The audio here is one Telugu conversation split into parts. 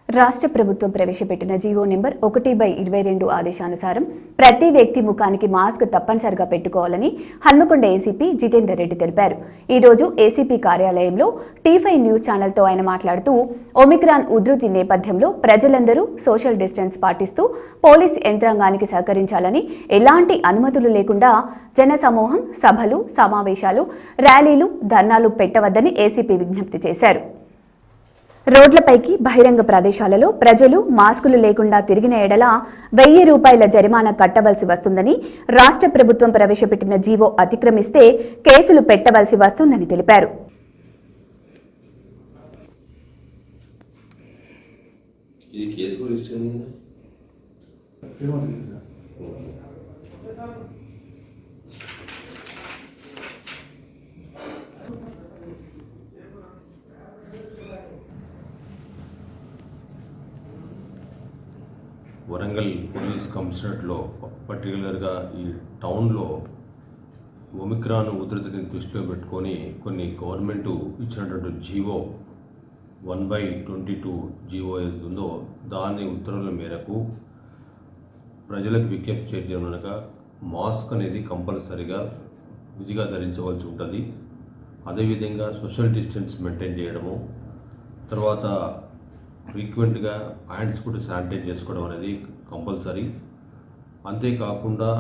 రాష్ట్ర ప్రభుత్వం ప్రవేశపెట్టిన జీవో నెంబర్ ఒకటి బై ఇరవై రెండు ఆదేశానుసారం ప్రతి వ్యక్తి ముఖానికి మాస్క్ తప్పనిసరిగా పెట్టుకోవాలని హన్మకొండ ఏసీపీ జితేందర్ రెడ్డి తెలిపారు ఈ రోజు ఏసీపీ కార్యాలయంలో టీ ఫైవ్ న్యూస్ ఛానల్తో ఆయన మాట్లాడుతూ ఒమిక్రాన్ ఉధృతి నేపథ్యంలో ప్రజలందరూ సోషల్ డిస్టెన్స్ పాటిస్తూ పోలీస్ యంత్రాంగానికి సహకరించాలని ఎలాంటి అనుమతులు లేకుండా జన సమూహం సభలు సమావేశాలు ర్యాలీలు ధర్నాలు పెట్టవద్దని ఏసీపీ విజ్ఞప్తి చేశారు రోడ్లపైకి బహిరంగ ప్రదేశాలలో ప్రజలు మాస్కులు లేకుండా తిరిగిన ఎడల వెయ్యి రూపాయల జరిమానా కట్టవలసి వస్తుందని రాష్ట్ర ప్రభుత్వం ప్రవేశపెట్టిన జీవో అతిక్రమిస్తే కేసులు పెట్టవలసి వస్తుందని తెలిపారు ఇది కేసు కూడా రిజిస్టర్ అయింది ఫేమస్ ఇది సార్ వరంగల్ పోలీస్ కమిషనరేట్లో పర్టికులర్గా ఈ టౌన్లో ఒమిక్రాన్ ఉధృతిని దృష్టిలో పెట్టుకొని కొన్ని గవర్నమెంట్ ఇచ్చినటువంటి GO one by twenty two GO ఏది ఉందో దాని ఉత్తర్వుల మేరకు ప్రజలకు విజ్ఞప్తి చేయడం అనగా మాస్క్ అనేది కంపల్సరిగా విధిగా ధరించవలసి ఉంటుంది అదేవిధంగా సోషల్ డిస్టెన్స్ మెయింటైన్ చేయడము తర్వాత ఫ్రీక్వెంట్గా హ్యాండ్స్ కూడా శానిటైజ్ చేసుకోవడం అనేది కంపల్సరీ అంతేకాకుండా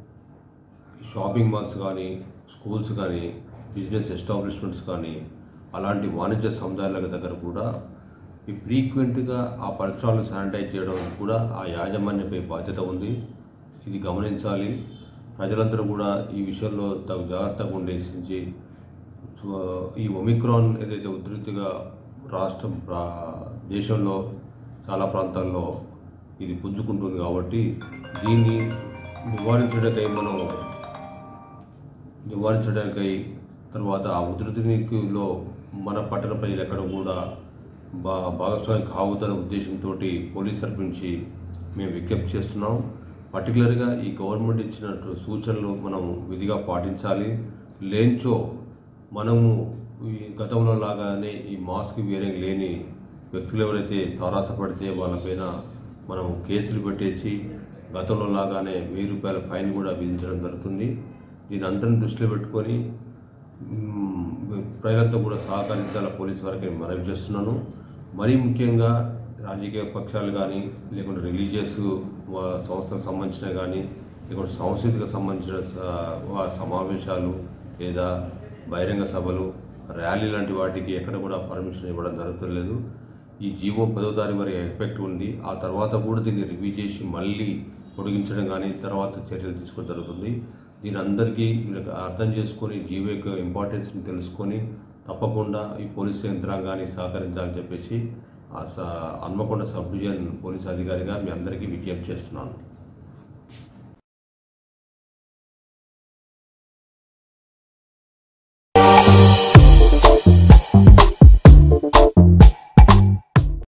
షాపింగ్ మాల్స్ కానీ స్కూల్స్ కానీ బిజినెస్ ఎస్టాబ్లిష్మెంట్స్ కానీ అలాంటి వాణిజ్య సముదాయాల దగ్గర కూడా ఈ ఫ్రీక్వెంట్గా ఆ పరిసరాలు శానిటైజ్ చేయడం కూడా ఆ యాజమాన్యపై బాధ్యత ఉంది ఇది గమనించాలి ప్రజలందరూ కూడా ఈ విషయంలో తగు జాగ్రత్తగా ఉండేసించి సో, ఈ ఒమిక్రాన్ ఏదైతే ఉధృతిగా రాష్ట్రం రా- దేశంలో చాలా ప్రాంతాల్లో ఇది పుంజుకుంటుంది కాబట్టి దీన్ని నివారించడానికై మనం నివారించడానికై తర్వాత ఆ ఉధృతిలో మన పట్టణ ప్రజలు ఎక్కడ కూడా బా భాగస్వామి కావద్దనే ఉద్దేశంతో పోలీస్ తరపు నుంచి మేము విజ్ఞప్తి చేస్తున్నాం పర్టికులర్గా ఈ గవర్నమెంట్ ఇచ్చినట్టు సూచనలు మనం విధిగా పాటించాలి లేంచో మనము ఈ గతంలో లాగానే ఈ మాస్క్ వేరింగ్ లేని వ్యక్తులు ఎవరైతే తారాసపడితే వాళ్ళపైన మనం కేసులు పెట్టేసి గతంలో లాగానే వెయ్యి రూపాయల ఫైన్ కూడా విధించడం జరుగుతుంది దీని అందరిని దృష్టిలో పెట్టుకొని మ్, ప్రజలతో కూడా సహకరించాల పోలీస్ వారికి నేను మనవి చేస్తున్నాను మరీ ముఖ్యంగా రాజకీయ పక్షాలు కానీ లేకుంటే రిలీజియస్ సంస్థలకు సంబంధించిన కానీ లేకుంటే సాంస్కృతిక సంబంధించిన ఆ, వా- సమావేశాలు లేదా బహిరంగ సభలు ర్యాలీ లాంటి వాటికి ఎక్కడ కూడా పర్మిషన్ ఇవ్వడం జరుగుతలేదు ఈ జీవో పదో తారీఖు వరకు ఎఫెక్ట్ ఉంది ఆ తర్వాత కూడా దీన్ని రివ్యూ చేసి మళ్ళీ పొడిగించడం కానీ తర్వాత చర్యలు తీసుకోవడం జరుగుతుంది దీని అందరికీ వీళ్ళకి అర్థం చేసుకొని జీవో యొక్క ఇంపార్టెన్స్ని తెలుసుకొని తప్పకుండా ఈ పోలీస్ యంత్రాంగానికి సహకరించాలని చెప్పేసి ఆ స- హన్మకొండ సబ్ డివిజన్ పోలీస్ అధికారిగా మీ అందరికీ విజ్ఞప్తి చేస్తున్నాను